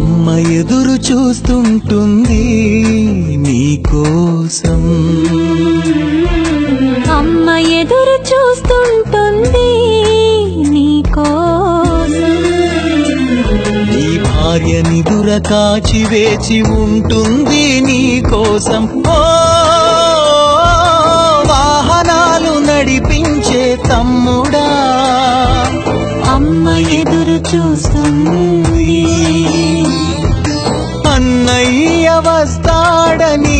అమ్మ ఎదురు చూస్తుంటుంది నీకోసం అమ్మ ఎదురు చూస్తుంటుంది నీకోసం నీ భార్య నిదుర కాచి వేచి ఉంటుంది నీకోసం ఓ వాహనాలు నడిపించే తమ్ముడా అమ్మ ఎదురు చూస్తుంది అన్నయ్య వస్తాడని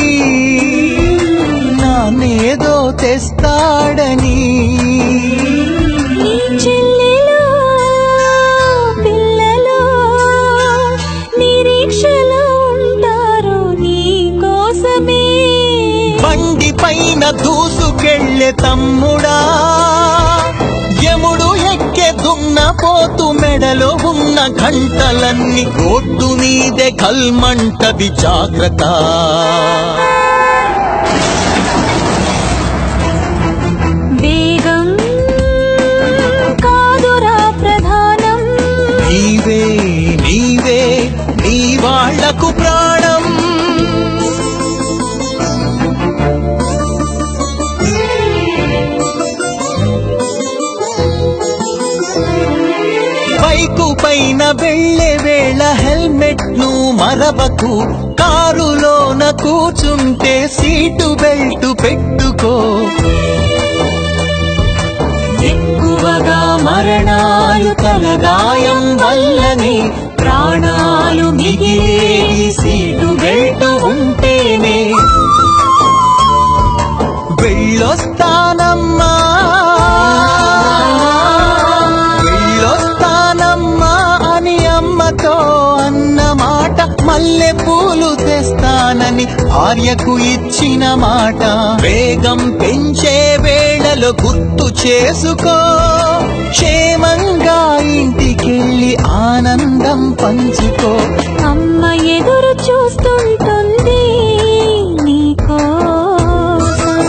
నానేదో తెస్తాడని నీ చెల్లెలు పిల్లలు నిరీక్షలో ఉంటారు నీ కోసమే బండి పైన దూసుకెళ్ళే తమ్ముడా యముడు ఎక్కే దున్నపోతు మెడలో ఉన్న గంటలన్నీ రోడ్డు నీదే కల్మంటది జాగ్రత్త వేగం కాదురా ప్రధానం నీవే నీవే నీ వాళ్లకు ప్రాణం బైకు పైన వెళ్ళే వేళ హెల్మెట్ ను మరవకు కారులోన కూర్చుంటే సీటు బెల్ట్ పెట్టుకో ఎక్కువగా మరణాలు తలగాయం వల్లనే ప్రాణాలు మిగిలేది సీటు బెల్ట్ ఉంటేనే వెళ్ళొస్తానమ్మా వెళ్ళొస్తానమ్మా అని అమ్మతో అన్న మాట మల్లె పూలు తెస్తానని భార్యకు ఇచ్చిన మాట వేగం పెంచే వేళలో గుర్తు చేసుకో క్షేమంగా ఇంటికెళ్ళి ఆనందం పంచుకో అమ్మ ఎదురు చూస్తుంటుంది నీకోసం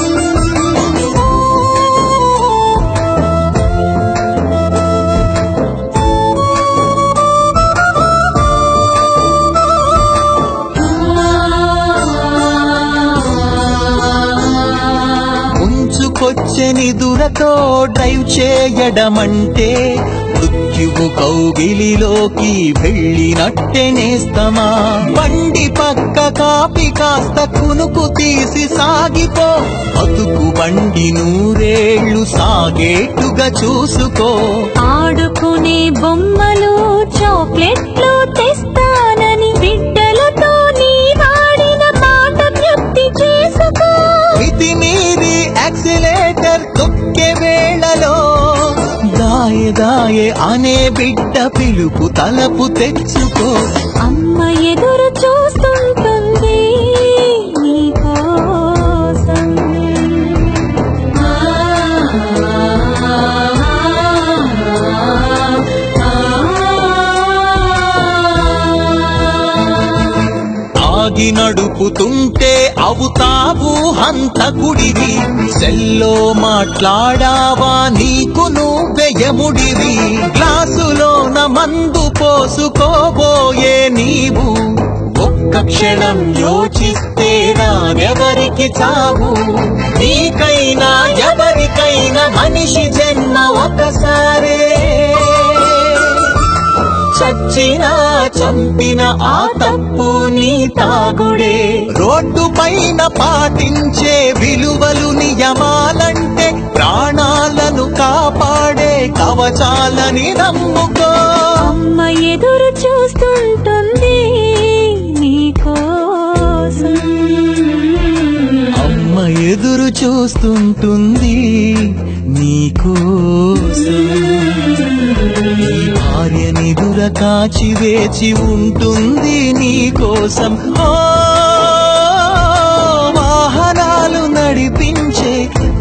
ఉంచుకొచ్చే నిదురతో డ్రైవ్ చేయడమంటే మృత్యువు కౌగిలిలోకి వెళ్ళినట్టే నేస్తమా బండి పక్క కాపి కాస్త కునుకు తీసి సాగిపో బతుకు బండి నూరేళ్లు సాగేట్టుగా చూసుకో ఆడుకునే బొమ్మలు చాక్లెట్లు తెస్తానని బిడ్డలతో నీ వాడిన మాట తృప్తి చేసుకో మితి మీరి యాక్సిలేటర్ తొక్కే వేళలో దాయే దాయే అనే బిడ్డ పిలుపు తలపు తెచ్చుకో అమ్మ ఎదురు చూస్తుంటుంది నీకోసం ఆగి నడుపుతుంటే అవుతావు హంతకుడివి సెల్లో మాట్లాడావా నీకు నువ్వెయముడివి గ్లాసులోన మందు పోసుకోబోయే నీవు ఒక్క క్షణం యోచిస్తే నాగెవరికి చావు నీకైనా ఎవరికైనా మనిషి జన్మ ఒకసారే చచ్చినా చంపిన ఆ తప్పు నీ తాగుడే రోడ్డు పైన పాటించే విలువలు నియమాలంటే ప్రాణాలను కాపాడే కవచాలని నమ్ముకో అమ్మ ఎదురు చూస్తుంటుంది నీకోసం అమ్మ ఎదురు చూస్తుంటుంది నీకోసం నీ భార్య నిదుర కాచి వేచి ఉంటుంది నీకోసం ఓ వాహనాలు నడిపించే